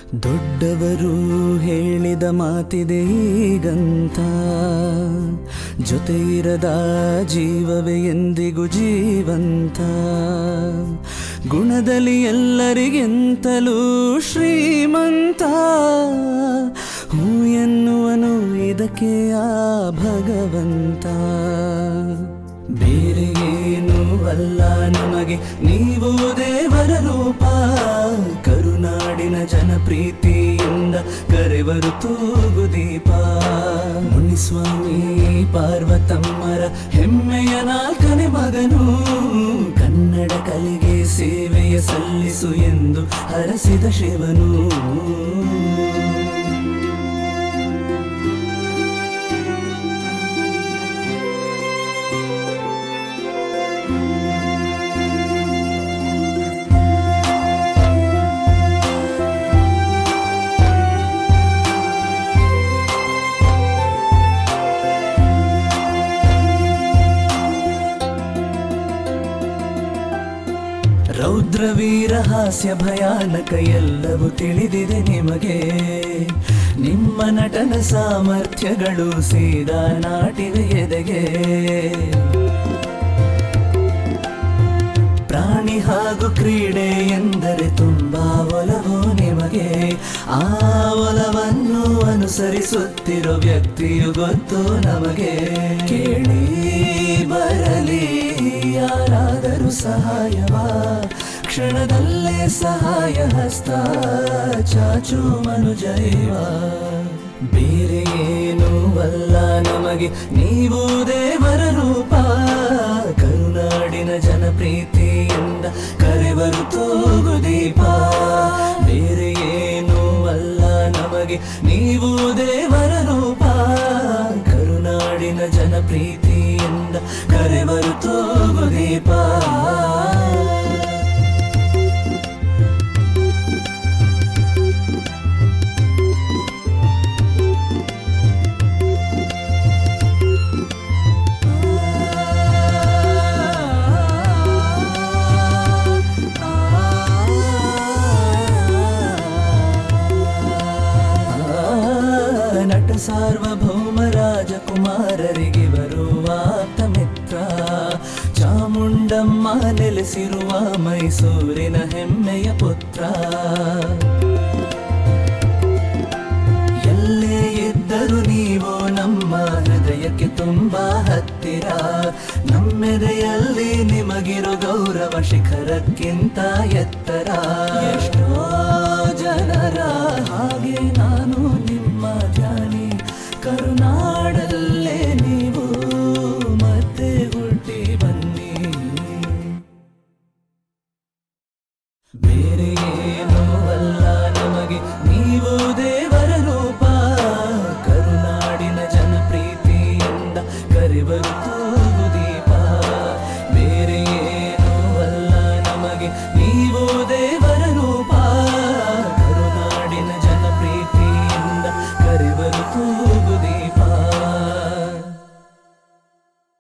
ದೊಡ್ಡವರು ಹೇಳಿದ ಮಾತಿದೆ ಈಗಂತ ಜೊತೆ ಇರದ ಜೀವವೇ ಎಂದಿಗೂ ಜೀವಂತ ಗುಣದಲ್ಲಿ ಎಲ್ಲರಿಗಿಂತಲೂ ಶ್ರೀಮಂತ ಹೂ ಎನ್ನುವನು ಇದಕ್ಕೆ ಆ ಭಗವಂತ ಬೇರೆ ಏನೂ ಅಲ್ಲ ನಮಗೆ ನೀವು ದೇವರ ರೂಪ ಕರುನಾಡಿನ ಜನಪ್ರೀತಿಯಿಂದ ಕರೆವರು ತೂಗು ದೀಪ ಮುನಿಸ್ವಾಮಿ ಪಾರ್ವತಮ್ಮರ ಹೆಮ್ಮೆಯ ನಾಲ್ಕನೇ ಮಗನು ಕನ್ನಡ ಕಲೆಗೆ ಸೇವೆಯ ಸಲ್ಲಿಸು ಎಂದು ಹರಸಿದ ಶಿವನು ರೌದ್ರವೀರ ಹಾಸ್ಯ ಭಯಾನಕ ಎಲ್ಲವೂ ತಿಳಿದಿದೆ ನಿಮಗೆ ನಿಮ್ಮ ನಟನ ಸಾಮರ್ಥ್ಯಗಳು ಸೀದಾ ನಾಟಿವೆ ಎದೆಗೆ ಪ್ರಾಣಿ ಹಾಗೂ ಕ್ರೀಡೆ ಎಂದರೆ ತುಂಬಾ ಒಲವು ನಿಮಗೆ ಆ ಒಲವನ್ನು ಅನುಸರಿಸುತ್ತಿರೋ ವ್ಯಕ್ತಿಯು ಗೊತ್ತು ನಮಗೆ ಕೇಳಿ ಬರಲಿ ಯಾರಾದರೂ ಸಹಾಯವ ಕ್ಷಣದಲ್ಲೇ ಸಹಾಯ ಹಸ್ತ ಚಾಚು ಮನುಜೈವ ಬೇರೆ ಏನೂ ಅಲ್ಲ ನಮಗೆ ನೀವು ದೇವರ ರೂಪ ಕರುನಾಡಿನ ಜನಪ್ರೀತಿಯಿಂದ ಕರೆವರು ತೂಗು ದೀಪ ಬೇರೆ ಏನೂ ಅಲ್ಲ ನಮಗೆ ನೀವು ದೇವರ ರೂಪ ಕರುನಾಡಿನ ಜನಪ್ರೀತಿಯಿಂದ ಕರೆವರು ತೂಗು ದೀಪ ಆ, ನಟ ಸಾರ್ವಭೌಮ ರಾಜಕುಮಾರರಿಗೆ ಬರುವ ಆಪ್ತ ಮಿತ್ರ ಚಾಮುಂಡಮ್ಮ ನೆಲೆಸಿರುವ ಮೈಸೂರಿನ ಹೆಮ್ಮೆಯ ಪುತ್ರ ಎಲ್ಲೇ ಇದ್ದರೂ ನೀವು ನಮ್ಮ ಹೃದಯಕ್ಕೆ ತುಂಬಾ ಹತ್ತಿರ ನಮ್ಮೆದೆಯಲ್ಲಿ ನಿಮಗಿರೋ ಗೌರವ ಶಿಖರಕ್ಕಿಂತ ಎತ್ತರ ಎಷ್ಟೋ ಜನರ ಹಾಗೆ ನಾನು ನಿಮ್ಮ ಧ್ಯಾನಿ ಕರುನಾಡಲ್ಲೇ ನೀವು ಮತ್ತೆ ಹುಟ್ಟಿ ಬನ್ನಿ ಬೇರೆ ಏನೂ ಅಲ್ಲ ನಮಗೆ